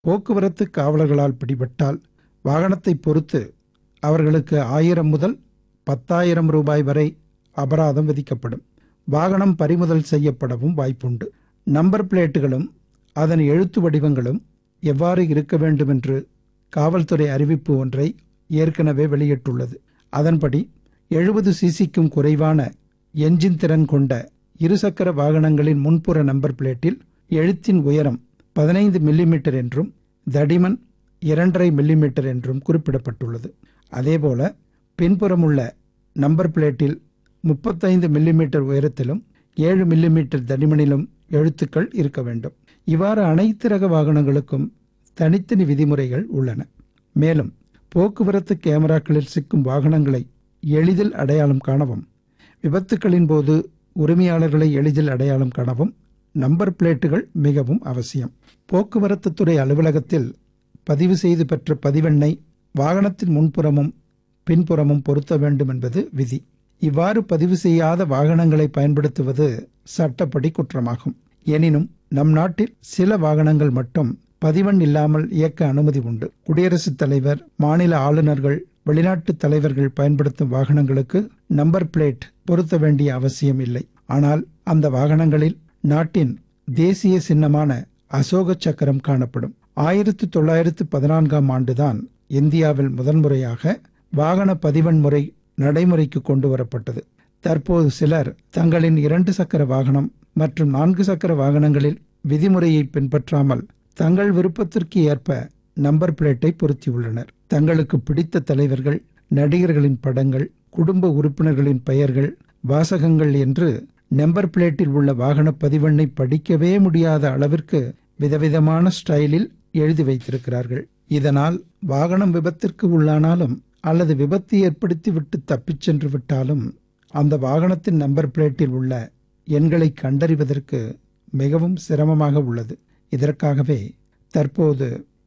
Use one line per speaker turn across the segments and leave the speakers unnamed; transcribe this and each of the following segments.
போக்குவரத்து காவலர்களால் பிடிபட்டால் வாகனத்தை பொறுத்து அவர்களுக்கு ஆயிரம் முதல் பத்தாயிரம் ரூபாய் வரை அபராதம் விதிக்கப்படும் வாகனம் பறிமுதல் செய்யப்படவும் வாய்ப்புண்டு நம்பர் பிளேட்டுகளும் அதன் எழுத்து வடிவங்களும் எவ்வாறு இருக்க வேண்டும் என்று காவல்துறை அறிவிப்பு ஒன்றை ஏற்கனவே வெளியிட்டுள்ளது அதன்படி எழுபது சிசிக்கும் குறைவான என்ஜின் திறன் கொண்ட இருசக்கர வாகனங்களின் முன்புற நம்பர் பிளேட்டில் எழுத்தின் உயரம் பதினைந்து மில்லிமீட்டர் என்றும் தடிமன் இரண்டரை மில்லிமீட்டர் என்றும் குறிப்பிடப்பட்டுள்ளது அதேபோல பின்புறமுள்ள நம்பர் பிளேட்டில் முப்பத்தைந்து மில்லிமீட்டர் உயரத்திலும் ஏழு மில்லிமீட்டர் தடிமனிலும் எழுத்துக்கள் இருக்க வேண்டும் இவ்வாறு அனைத்து ரக வாகனங்களுக்கும் தனித்தனி விதிமுறைகள் உள்ளன மேலும் போக்குவரத்து கேமராக்களில் சிக்கும் வாகனங்களை எளிதில் அடையாளம் காணவும் விபத்துக்களின் போது உரிமையாளர்களை எளிதில் அடையாளம் காணவும் நம்பர் பிளேட்டுகள் மிகவும் அவசியம் போக்குவரத்து துறை அலுவலகத்தில் பதிவு செய்து பெற்ற பதிவெண்ணை வாகனத்தின் முன்புறமும் பின்புறமும் பொருத்த வேண்டும் என்பது விதி இவ்வாறு பதிவு செய்யாத வாகனங்களை பயன்படுத்துவது சட்டப்படி குற்றமாகும் எனினும் நம் நாட்டில் சில வாகனங்கள் மட்டும் பதிவெண் இல்லாமல் இயக்க அனுமதி உண்டு குடியரசுத் தலைவர் மாநில ஆளுநர்கள் வெளிநாட்டு தலைவர்கள் பயன்படுத்தும் வாகனங்களுக்கு நம்பர் பிளேட் பொருத்த வேண்டிய அவசியம் இல்லை ஆனால் அந்த வாகனங்களில் நாட்டின் தேசிய சின்னமான அசோக சக்கரம் காணப்படும் ஆயிரத்தி தொள்ளாயிரத்து பதினான்காம் ஆண்டுதான் இந்தியாவில் முதன்முறையாக வாகன பதிவெண் முறை நடைமுறைக்கு கொண்டு வரப்பட்டது தற்போது சிலர் தங்களின் இரண்டு சக்கர வாகனம் மற்றும் நான்கு சக்கர வாகனங்களில் விதிமுறையை பின்பற்றாமல் தங்கள் விருப்பத்திற்கு ஏற்ப நம்பர் பிளேட்டை பொருத்தியுள்ளனர் தங்களுக்கு பிடித்த தலைவர்கள் நடிகர்களின் படங்கள் குடும்ப உறுப்பினர்களின் பெயர்கள் வாசகங்கள் என்று நம்பர் பிளேட்டில் உள்ள வாகன பதிவெண்ணை படிக்கவே முடியாத அளவிற்கு விதவிதமான ஸ்டைலில் எழுதி வைத்திருக்கிறார்கள் இதனால் வாகனம் விபத்திற்கு உள்ளானாலும் அல்லது விபத்து ஏற்படுத்தி விட்டு தப்பிச் சென்று விட்டாலும் அந்த வாகனத்தின் நம்பர் பிளேட்டில் உள்ள எண்களை கண்டறிவதற்கு மிகவும் சிரமமாக உள்ளது இதற்காகவே தற்போது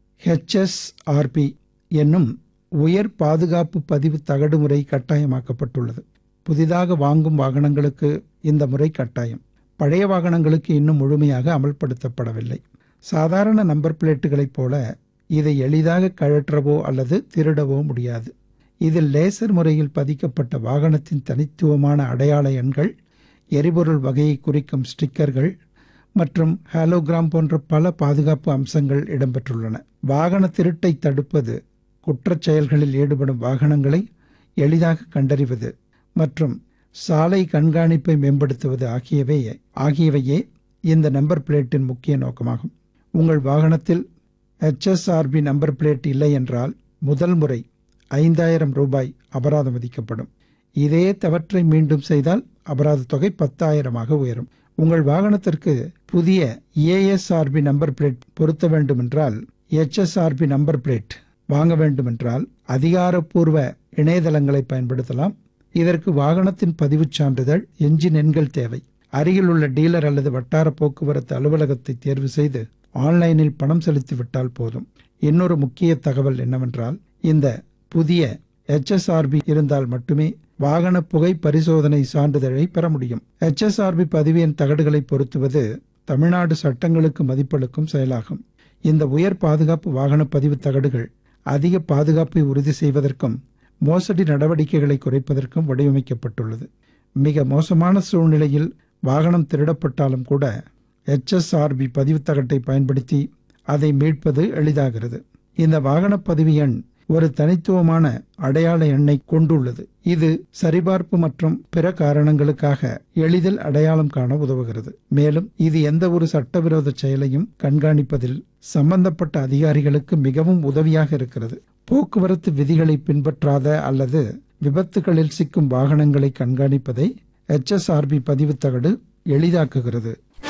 ஹெச்எஸ்ஆர்பி என்னும் உயர் பாதுகாப்பு பதிவு தகடு முறை கட்டாயமாக்கப்பட்டுள்ளது புதிதாக வாங்கும் வாகனங்களுக்கு இந்த முறை கட்டாயம் பழைய வாகனங்களுக்கு இன்னும் முழுமையாக அமல்படுத்தப்படவில்லை சாதாரண நம்பர் பிளேட்டுகளைப் போல இதை எளிதாக கழற்றவோ அல்லது திருடவோ முடியாது இதில் லேசர் முறையில் பதிக்கப்பட்ட வாகனத்தின் தனித்துவமான அடையாள எண்கள் எரிபொருள் வகையை குறிக்கும் ஸ்டிக்கர்கள் மற்றும் ஹாலோகிராம் போன்ற பல பாதுகாப்பு அம்சங்கள் இடம்பெற்றுள்ளன வாகன திருட்டை தடுப்பது குற்றச் செயல்களில் ஈடுபடும் வாகனங்களை எளிதாக கண்டறிவது மற்றும் சாலை கண்காணிப்பை மேம்படுத்துவது ஆகியவை ஆகியவையே இந்த நம்பர் பிளேட்டின் முக்கிய நோக்கமாகும் உங்கள் வாகனத்தில் ஹெச்எஸ்ஆர்பி நம்பர் பிளேட் இல்லை என்றால் முதல் முறை ஐந்தாயிரம் ரூபாய் அபராதம் விதிக்கப்படும் இதே தவற்றை மீண்டும் செய்தால் அபராத தொகை பத்தாயிரமாக உயரும் உங்கள் வாகனத்திற்கு புதிய ஏஎஸ்ஆர்பி நம்பர் பிளேட் பொருத்த வேண்டுமென்றால் ஹெச்எஸ்ஆர்பி நம்பர் பிளேட் வாங்க வேண்டுமென்றால் அதிகாரப்பூர்வ இணையதளங்களை பயன்படுத்தலாம் இதற்கு வாகனத்தின் பதிவுச் சான்றிதழ் எஞ்சின் எண்கள் தேவை அருகில் உள்ள டீலர் அல்லது வட்டார போக்குவரத்து அலுவலகத்தை தேர்வு செய்து ஆன்லைனில் பணம் செலுத்திவிட்டால் போதும் இன்னொரு முக்கிய தகவல் என்னவென்றால் இந்த புதிய ஹெச்எஸ்ஆர்பி இருந்தால் மட்டுமே வாகன புகை பரிசோதனை சான்றிதழை பெற முடியும் ஹெச்எஸ்ஆர்பி பதிவு எண் தகடுகளை பொருத்துவது தமிழ்நாடு சட்டங்களுக்கு மதிப்பளிக்கும் செயலாகும் இந்த உயர் பாதுகாப்பு வாகன பதிவு தகடுகள் அதிக பாதுகாப்பை உறுதி செய்வதற்கும் மோசடி நடவடிக்கைகளை குறைப்பதற்கும் வடிவமைக்கப்பட்டுள்ளது மிக மோசமான சூழ்நிலையில் வாகனம் திருடப்பட்டாலும் கூட ஹெச்எஸ்ஆர்பி பதிவு தகட்டை பயன்படுத்தி அதை மீட்பது எளிதாகிறது இந்த வாகன பதிவு எண் ஒரு தனித்துவமான அடையாள எண்ணை கொண்டுள்ளது இது சரிபார்ப்பு மற்றும் பிற காரணங்களுக்காக எளிதில் அடையாளம் காண உதவுகிறது மேலும் இது எந்த ஒரு சட்டவிரோத செயலையும் கண்காணிப்பதில் சம்பந்தப்பட்ட அதிகாரிகளுக்கு மிகவும் உதவியாக இருக்கிறது போக்குவரத்து விதிகளை பின்பற்றாத அல்லது விபத்துகளில் சிக்கும் வாகனங்களை கண்காணிப்பதை ஹெச்எஸ்ஆர்பி பதிவு தகடு எளிதாக்குகிறது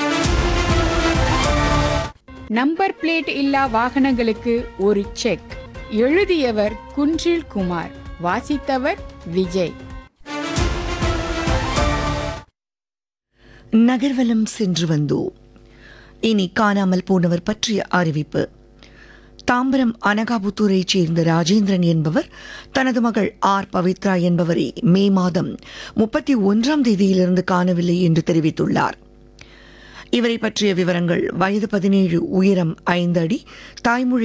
நம்பர் பிளேட் இல்லா வாகனங்களுக்கு ஒரு செக் எழுதியவர் குன்றில் குமார் வாசித்தவர் விஜய்
நகர்வலம் சென்று வந்தோம் இனி காணாமல் போனவர் பற்றிய அறிவிப்பு தாம்பரம் அனகாபுத்தூரைச் சேர்ந்த ராஜேந்திரன் என்பவர் தனது மகள் ஆர் பவித்ரா என்பவரை மே மாதம் முப்பத்தி ஒன்றாம் தேதியிலிருந்து காணவில்லை என்று தெரிவித்துள்ளார் இவரை பற்றிய விவரங்கள் வயது பதினேழு உயரம் ஐந்து அடி தாய்மொழி